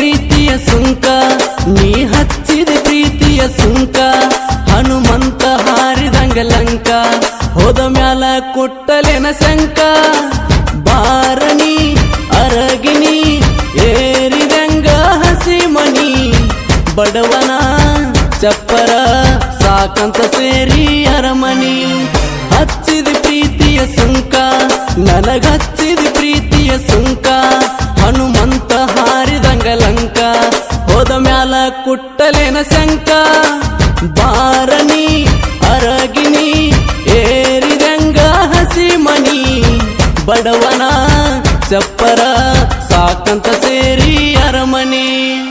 ಪ್ರೀತಿಯ ಸುಂಕ ನೀ ಹಚ್ಚಿದ ಪ್ರೀತಿಯ ಸುಂಕ ಹನುಮಂತ ಹಾರಿದಂಗ ಲಂಕ ಹೋದ ಮ್ಯಾಲ ಕುಟ್ಟಲೆನ ಶಂಕ ಬಾರಣಿ ಅರಗಿನಿ ಏರಿದಂಗ ಹಸಿ ಮನಿ ಬಡವನ ಚಪ್ಪರ ಸಾಕಂತ ಸೇರಿ ಅರಮನಿ ಹಚ್ಚಿದ ಪ್ರೀತಿಯ ಸುಂಕ ನನಗ ಹಚ್ಚಿದ ಪ್ರೀತಿಯ ಸುಂಕ ಹನುಮಂತ ಹಾರಿದಂಗ ಲಂಕ ಹೋದ ಮ್ಯಾಲ ಕುಟ್ಟಲೇನ ಶಂಕ ಬಾರಣಿ ಅರಗಿನಿ ಏರಿದಂಗ ಹಸಿ ಮನಿ ಬಡವನ ಚಪ್ಪರ ಸಾಕಂತ ಸೇರಿ ಅರಮನಿ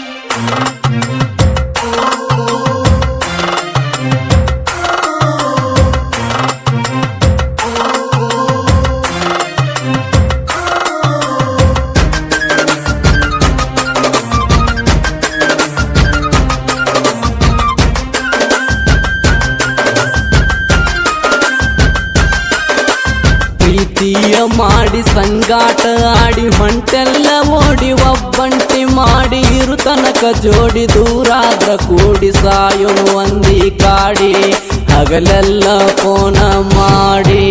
ಪ್ರೀತಿಯ ಮಾಡಿ ಸಂಗಾಟ ಆಡಿ ಹೊಂಟೆಲ್ಲ ಓಡಿ ಒಬ್ಬಂಟಿ ಮಾಡಿ ಇರು ತನಕ ಜೋಡಿ ದೂರಾದ್ರ ಕೂಡಿ ಸಾಯೋನು ಒಂದಿ ಕಾಡಿ ಹಗಲೆಲ್ಲ ಫೋನ ಮಾಡಿ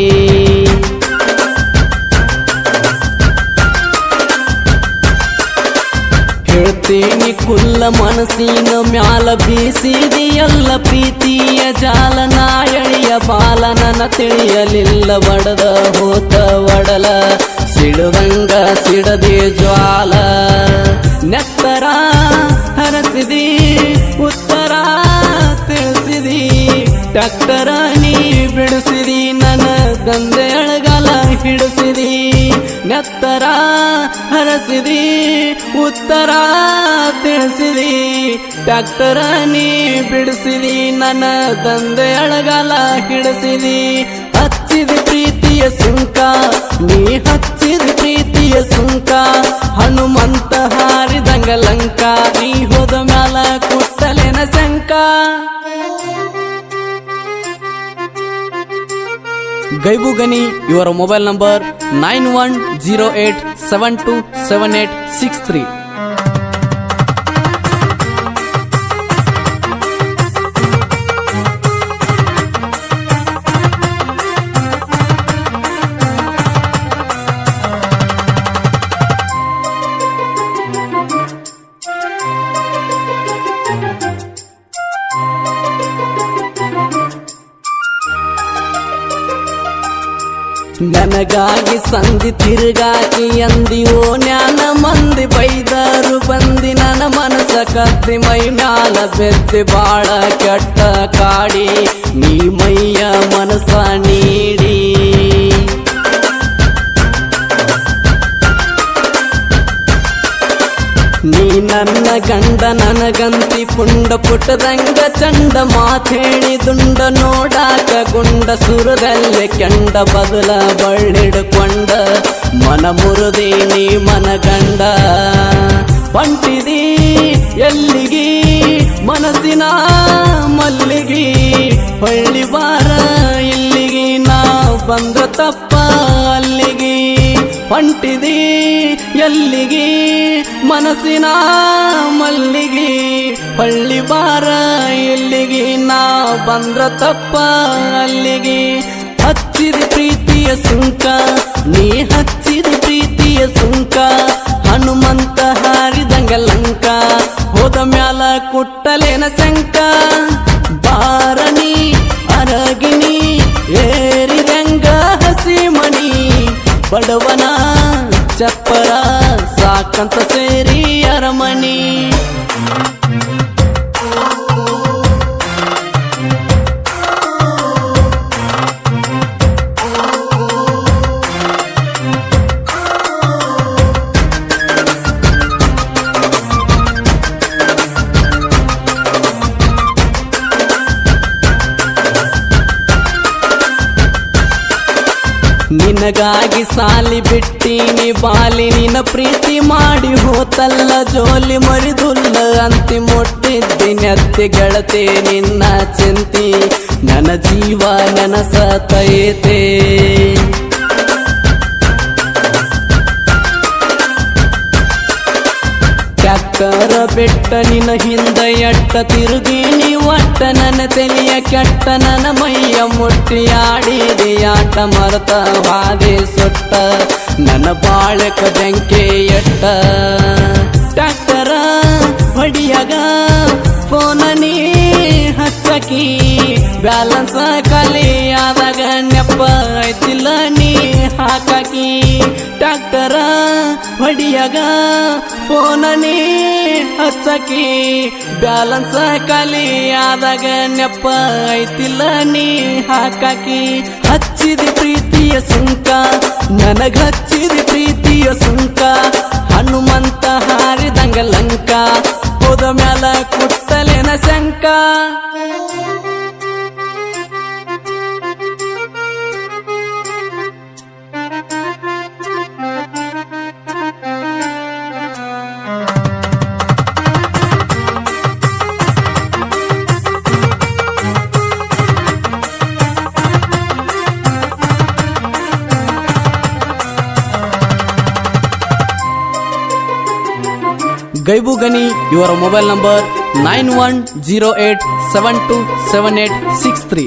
ಹೇಳ್ತೀನಿ ಕುಲ್ಲ ಮನಸ್ಸಿನ ಮ್ಯಾಲ ಬೀಸಿದಿ ಎಲ್ಲ ಪ್ರೀತಿಯ ಜಾಲ ನಾಯಳಿಯ ಬಾಲ ನನ್ನ ತಿಳಿಯಲಿಲ್ಲ ಒಡದ ಹೋತ ಒಡಲ ಸಿಡುದಂಗ ಸಿಡದೆ ಜ್ವಾಲ ನೆತ್ತರ ಹರಸಿದಿ ಉತ್ತರ ತಿಳಿಸಿದಿ ಡಾಕ್ಟರ ನೀ ಬಿಡಿಸಿದಿ ನನ್ನ ಗಂದೆ ಅಳಗಾಲ ಹಿಡಿಸಿದಿ ನೆತ್ತರ ಹರಸಿದಿ ಉತ್ತರ ತಿಳಿಸಿದಿ ಡಾಕ್ಟರ ನೀ ಬಿಡಿಸಿದಿ ನನ್ನ ತಂದೆ ಅಳಗಾಲ ಹಿಡಿಸಿದಿ ಹಚ್ಚಿದ ಪ್ರೀತಿಯ ಸುಂಕ ನೀ ಹಚ್ಚಿದ ಪ್ರೀತಿಯ ಸುಂಕ ಹನುಮಂತ ಹಾರಿದಂಗ ಲಂಕ ನೀ ಹೋದ ಮ್ಯಾಲ ಕುಟ್ಟಲೆನ ಶಂಕ ಗೈಬು ಗನಿ ಇವರ mobile number nine one zero eight seven two seven eight six three ನನಗಾಗಿ ಸಂಧಿ ತಿರುಗಾಕಿ ಅಂದಿವೋ ಜ್ಞಾನ ಮಂದಿ ಬೈದರು ಬಂದಿ ನನ್ನ ಮನಸ ಕತ್ತಿ ಮೈ ಮ್ಯಾಲ ಬೆತ್ತಿ ಬಾಳ ಕೆಟ್ಟ ಕಾಡಿ ನೀ ಮೈಯ ಮನಸ ನೀಡಿ ನೀ ನನ್ನ ಗಂಡ ನನಗಂತಿ ಪುಂಡ ಪುಟ್ಟದಂಗ ಚಂಡ ಮಾತೇಳಿ ದುಂಡ ನೋಡಾಕ ಗುಂಡ ಸುರದಲ್ಲೇ ಕೆಂಡ ಬದಲ ಬಳ್ಳಿಡ್ಕೊಂಡ ಮನ ಮುರುದಿ ನೀ ಮನಗಂಡ ಪಂಟಿದಿ ಎಲ್ಲಿಗಿ ಮನಸ್ಸಿನ ಮಲ್ಲಿಗಿ ಹೊಳ್ಳಿ ಬಾರ ಇಲ್ಲಿಗಿ ನಾ ಬಂದ ತಪ್ಪ ಅಲ್ಲಿಗಿ ಹೊಂಟಿದಿ ಎಲ್ಲಿಗಿ ಮನಸ್ಸಿನ ಮಲ್ಲಿಗಿ ಹೊಳ್ಳಿ ಬಾರ ಇಲ್ಲಿಗಿ ನಾ ಬಂದ್ರ ತಪ್ಪ ಅಲ್ಲಿಗಿ ಹಚ್ಚಿದ ಪ್ರೀತಿಯ ಸುಂಕ ನೀ ಹಚ್ಚಿದ ಪ್ರೀತಿಯ ಸುಂಕ ಹನುಮಂತ ಹಾರಿದಂಗ ಲಂಕ ಹೋದ ಮ್ಯಾಲ ಕುಟ್ಟಲೇನ ಶಂಕ ಬಾರಣಿ ಅರಗಿನಿ ಏರಿದಂಗ ಹಸಿ ಮಣಿ ಬಡವನ ಚಪ್ಪರ ಸಾಕಂತ ಸೇರಿ ಅರಮನಿ ನಿನಗಾಗಿ ಸಾಲಿ ಬಿಟ್ಟೀನಿ ಬಾಲಿ ನಿನ ಪ್ರೀತಿ ಮಾಡಿ ಹೋತಲ್ಲ ಜೋಲಿ ಮರಿದುಲ್ಲ ಅಂತಿ ಮುಟ್ಟಿದ್ದೀನಿ ಅತ್ತಿ ಗೆಳತಿ ನಿನ್ನ ಚಿಂತಿ ನನ್ನ ಜೀವ ನನಸತೈತೆ ಟ್ಯಾಕ್ಟರ್ ಟ್ಯಾಕ್ಟರ ಬೆಟ್ಟ ನಿನ ಹಿಂದ ಎಟ್ಟ ತಿರುಗೀನಿ ಒಟ್ಟ ನನ್ನ ತೆಲಿಯ ಕೆಟ್ಟ ನನ್ನ ಮೈಯ ಮುಟ್ಟಿ ಆಡಿದೆ ಆಟ ಮರತ ಹಾದೆ ಸೊಟ್ಟ ನನ್ನ ಬಾಳಕ ಬೆಂಕೆ ಎಟ್ಟ ಟ್ಯಾಕ್ಟರ ಹೊಡಿಯಾಗ ಫೋನ ನೀ ಹಚ್ಚಕಿ ಬ್ಯಾಲೆನ್ಸ್ ಖಾಲಿಯಾದಾಗ ನೆಪ್ಪ ಐತಿಲ್ಲ ನೀ ಹಾಕಾಕಿ ಟ್ಯಾಕ್ಟರ ಹೊಡಿಯಾಗ ಫೋನ ನೀ ಹಚ್ಚಕಿ ಬ್ಯಾಲೆನ್ಸ್ ಖಾಲಿಯಾದಾಗ ನೆಪ್ಪ ಐತಿಲ್ಲ ನೀ ಹಾಕಾಕಿ ಹಚ್ಚಿದ ಪ್ರೀತಿಯ ಸುಂಕ ನನಗ ಹಚ್ಚಿದ ಪ್ರೀತಿಯ ಸುಂಕ ಹನುಮಂತ ಹಾರಿದಂಗ ಲಂಕ ಹೋದ ಮ್ಯಾಲ ಕುಟ್ಟಲೇನ ಶಂಕ ಗೈಬು ಗನಿ ಇವರ mobile number nine one zero eight seven two seven eight six three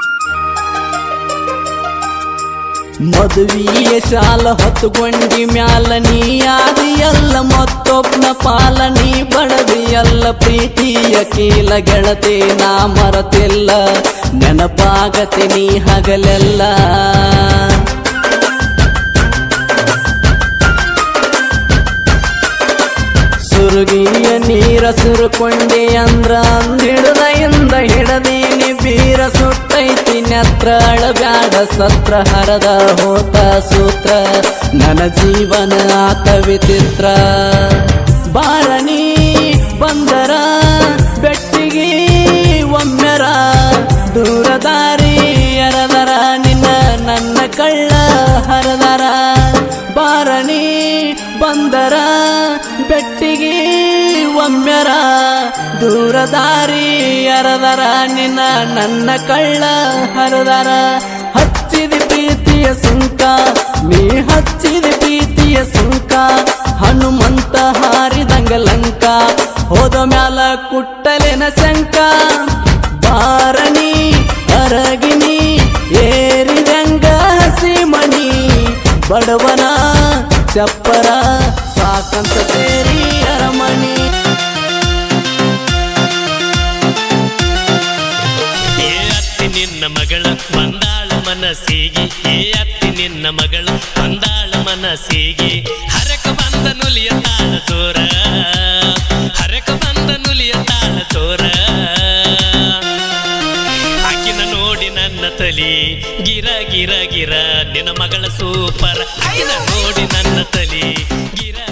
ಮದುವೆಯ ಶಾಲ ಹೊತ್ತುಕೊಂಡಿ ಮ್ಯಾಲ ನೀ ಆದಿಯಲ್ಲ ಮತ್ತೊಬ್ಬನ ಪಾಲ ನೀ ಬಡದಿಯಲ್ಲ ಪ್ರೀತಿಯ ಕೀಲ ಗೆಳತಿ ನಾ ಮರತಿಲ್ಲ ನೆನಪಾಗತಿ ನೀ ಹಗಲೆಲ್ಲ ಸುರುಗಿಯ ನೀರ ಸುರುಕೊಂಡಿ ಅಂದ್ರ ಅಂದಿಡದ ಇಂದ ಹಿಡದೀನಿ ಬೀರ ಸುಟ್ಟೈತಿ ನೆತ್ರ ಅಳಬ್ಯಾಡ ಸತ್ರ ಹರದ ಹೋತ ಸೂತ್ರ ನನ್ನ ಜೀವನ ಆತ ವಿಚಿತ್ರ ಬಾರಣಿ ಬಂದರ ಬೆಟ್ಟಿಗೆ ಒಮ್ಮೆರ ದೂರ ದಾರಿ ಎರದರ ನಿನ್ನ ನನ್ನ ಕಳ್ಳ ಹರದರ ಬಾರಣಿ ಬಂದರ ಬೆಟ್ಟಿಗೆ ಒಮ್ಮೆರ ದೂರ ದಾರಿ ಎರದರ ನಿನ್ನ ನನ್ನ ಕಳ್ಳ ಹರದರ ಹಚ್ಚಿದ ಪ್ರೀತಿಯ ಸುಂಕ ನೀ ಹಚ್ಚಿದ ಪ್ರೀತಿಯ ಸುಂಕ ಹನುಮಂತ ಹಾರಿದಂಗ ಲಂಕ ಹೋದ ಮ್ಯಾಲ ಕುಟ್ಟಲೆನ ಶಂಕ ಬಾರಣಿ ಅರಗಿನಿ ಏರಿದಂಗ ಹಸಿ ಮಣಿ ಬಡವನ ಚಪ್ಪರ ಸಾಕಂತ ಸೇರಿ ಅರಮಣಿ ಏ ಅತ್ತಿ ನಿನ್ನ ಮಗಳ ಬಂದಾಳ ಮನಸ್ಸಿಗೆ ಏ ಅತ್ತಿ ನಿನ್ನ ಮಗಳ ಬಂದಾಳ ಮನಸ್ಸಿಗೆ ಹರಕ ಬಂದ ನುಲಿಯ ತಾಳ ಚೋರ ಹರಕ ಬಂದ ನುಲಿಯ ತಾಳ ಚೋರ ಆಕಿನ ನೋಡಿ ನನ್ನ ತಲಿ ಗಿರ ಗಿರ ಗಿರ ನಿನ್ನ ಮಗಳ ಸೂಪರ್ ಆಕಿನ ನೋಡಿ ನನ್ನ ತಲಿ ಗಿರ